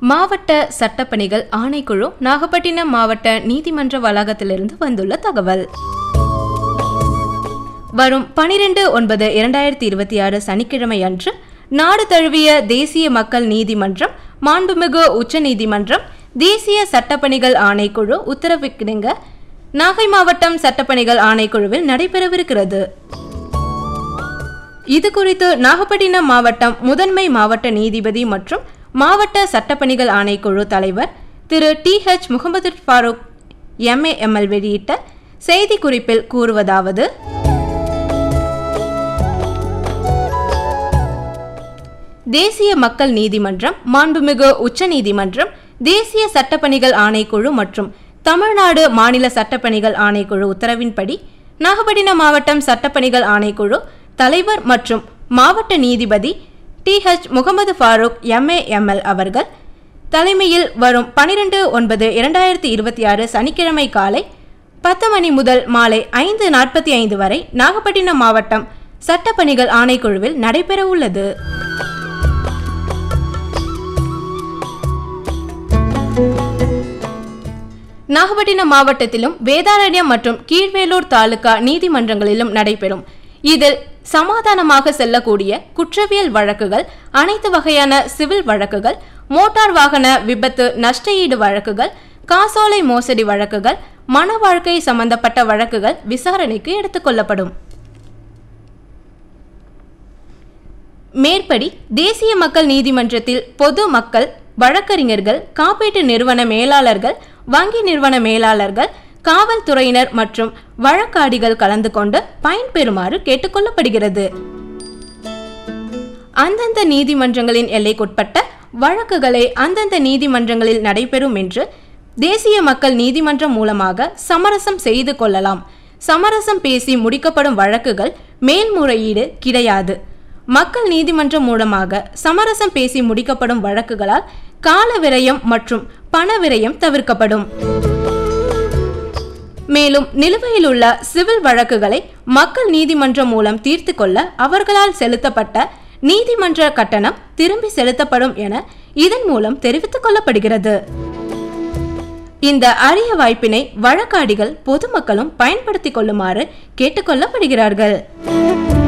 மாவட்ட சட்டப்பணிகள் ஆணைக்குழு நாகப்பட்டினம் மாவட்ட நீதிமன்ற வளாகத்திலிருந்து வந்துள்ள தகவல் வரும் பனிரெண்டு ஒன்பது இரண்டாயிரத்தி இருபத்தி ஆறு சனிக்கிழமை அன்று நாடு தழுவிய தேசிய மக்கள் நீதிமன்றம் மாண்புமிகு உச்சநீதிமன்றம் தேசிய சட்டப்பணிகள் ஆணைக்குழு உத்தரவிற்கிணங்க நாகை மாவட்டம் சட்டப்பணிகள் ஆணைக்குழுவில் நடைபெறவிருக்கிறது இது குறித்து நாகப்பட்டினம் மாவட்டம் முதன்மை மாவட்ட நீதிபதி மற்றும் மாவட்ட சட்டப்பணிகள் ஆணைக்குழு தலைவர் திரு T H Mohammed Farooq MAML வெளியிட்ட செய்திக்குறிப்பில் கூறுவதாவது தேசிய மக்கள் நீதிமன்றம் மாண்புமிகு உச்சநீதிமன்றம் தேசிய சட்டப்பணிகள் ஆணைக்குழு மற்றும் தமிழ்நாடு மாநில சட்டப்பணிகள் ஆணைக்குழு உத்தரவின்படி நாகப்பட்டினம் மாவட்டம் சட்டப்பணிகள் ஆணைக்குழு தலைவர் மற்றும் மாவட்ட நீதிபதி T H Mohammed Farooq MAML அவர்கள் தலைமையில் வரும் பனிரெண்டு ஒன்பது இரண்டாயிரத்தி இருபத்தி ஆறு சனிக்கிழமை காலை பத்து மணி முதல் மாலை ஐந்து நாற்பத்தி ஐந்து வரை நாகப்பட்டினம் மாவட்டம் சட்டப்பணிகள் ஆணைக்குழுவில் நடைபெற உள்ளது நாகப்பட்டினம் மாவட்டத்திலும் வேதாரண்யம் மற்றும் கீழ்வேலூர் தாலுகா நீதிமன்றங்களிலும் நடைபெறும் இதில் சமாதானமாக செல்லக்கூடிய குற்றவியல் வழக்குகள் அனைத்து வகையான சிவில் வழக்குகள் மோட்டார் வாகன விபத்து நஷ்டஈடு வழக்குகள் காசோலை மோசடி வழக்குகள் மன வாழ்க்கை சம்பந்தப்பட்ட வழக்குகள் விசாரணைக்கு எடுத்துக்கொள்ளப்படும் மேற்படி தேசிய மக்கள் நீதிமன்றத்தில் பொது மக்கள் வழக்கறிஞர்கள் காப்பீட்டு நிறுவன மேலாளர்கள் வங்கி நிறுவன மேலாளர்கள் காவல்துறையினர் மற்றும் வழக்காடிகள் கலந்து கொண்டு பயன்பெறுமாறு கேட்டுக்கொள்ளப்படுகிறது அந்தந்த நீதிமன்றங்களின் எல்லைக்குட்பட்ட வழக்குகளை அந்தந்த நீதிமன்றங்களில் நடைபெறும் என்று தேசிய மக்கள் நீதிமன்றம் மூலமாக சமரசம் செய்து கொள்ளலாம் சமரசம் பேசி முடிக்கப்படும் வழக்குகள் மேல்முறையீடு கிடையாது மக்கள் நீதிமன்றம் மூலமாக சமரசம் பேசி முடிக்கப்படும் வழக்குகளால் கால விரயம் மற்றும் பண விரயம் தவிர்க்கப்படும் மேலும் நிலுவையில் உள்ள சிவில் வழக்குகளை மக்கள் நீதிமன்றம் மூலம் தீர்த்து கொள்ள அவர்களால் செலுத்தப்பட்ட நீதிமன்ற கட்டணம் திரும்பி செலுத்தப்படும் என இதன் மூலம் தெரிவித்துக் கொள்ளப்படுகிறது இந்த அரிய வாய்ப்பினை வழக்காடிகள் பொதுமக்களும் பயன்படுத்திக் கொள்ளுமாறு கேட்டுக்கொள்ளப்படுகிறார்கள்